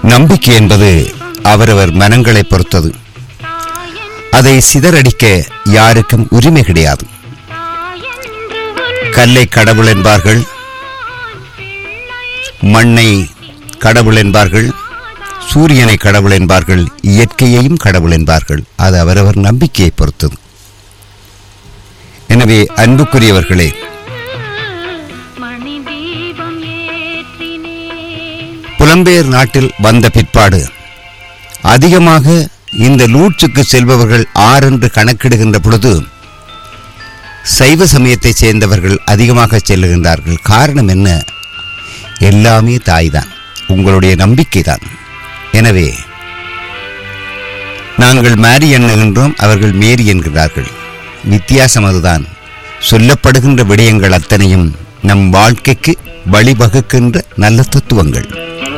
நம்பிக்கை என்பது அவரவர் மனங்களை பொறுத்தது அதை சிதறடிக்க யாருக்கும் உரிமை கிடையாது கல்லை கடவுள் என்பார்கள் மண்ணை கடவுள் என்பார்கள் சூரியனை கடவுள் என்பார்கள் இயற்கையையும் கடவுள் என்பார்கள் அது அவரவர் நம்பிக்கையை பொறுத்தது எனவே அன்புக்குரியவர்களே மணி தீபம் ஏற்றினேன் புலம்பெயர் நாட்டில் வந்த பிற்பாடு அதிகமாக இந்த லூட்சுக்கு செல்பவர்கள் ஆர் என்று கணக்கிடுகின்ற பொழுது சைவ சமயத்தைச் சேர்ந்தவர்கள் அதிகமாக செல்லுகின்றார்கள் காரணம் என்ன எல்லாமே தாய்தான் உங்களுடைய நம்பிக்கைதான் எனவே நாங்கள் மாரி எண்ணுகின்றோம் அவர்கள் மேரி என்கிறார்கள் வித்தியாசம் அதுதான் சொல்லப்படுகின்ற விடயங்கள் அத்தனையும் நம் வாழ்க்கைக்கு வழிவகுக்கின்ற நல்ல தத்துவங்கள்